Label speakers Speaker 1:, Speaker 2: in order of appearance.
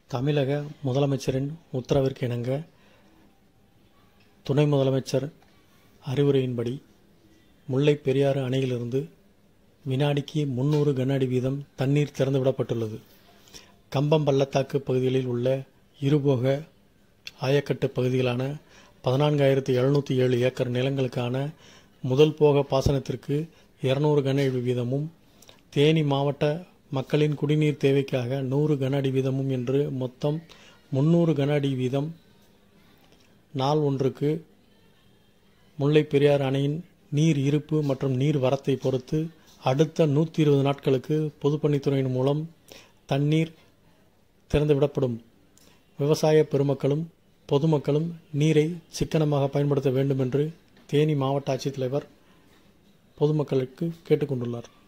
Speaker 1: தமிழக முதலமைச்சரின் உத்தரவிற்கு இணங்க துணை முதலமைச்சர் அறிவுரையின்படி முல்லைப் பெரியாறு அணையிலிருந்து வினாடிக்கு முன்னூறு கன அடி வீதம் தண்ணீர் திறந்துவிடப்பட்டுள்ளது கம்பம் பள்ளத்தாக்கு பகுதிகளில் உள்ள இருபோக ஆயக்கட்டு பகுதிகளான பதினான்காயிரத்து எழுநூற்றி ஏழு ஏக்கர் நிலங்களுக்கான முதல் போக பாசனத்திற்கு இருநூறு கன அடி வீதமும் தேனி மாவட்ட மக்களின் குடிநீர் தேவைக்காக நூறு கன அடி வீதமும் என்று மொத்தம் முன்னூறு கன அடி வீதம் நாள் ஒன்றுக்கு முல்லைப் பெரியாறு அணையின் நீர் இருப்பு மற்றும் நீர் வரத்தை பொறுத்து அடுத்த நூற்றி இருபது நாட்களுக்கு பொதுப்பணித்துறையின் மூலம் தண்ணீர் திறந்துவிடப்படும் விவசாய பெருமக்களும் பொதுமக்களும் நீரை சிக்கனமாக பயன்படுத்த வேண்டும் என்று தேனி மாவட்ட ஆட்சித்தலைவர் பொதுமக்களுக்கு கேட்டுக்கொண்டுள்ளார்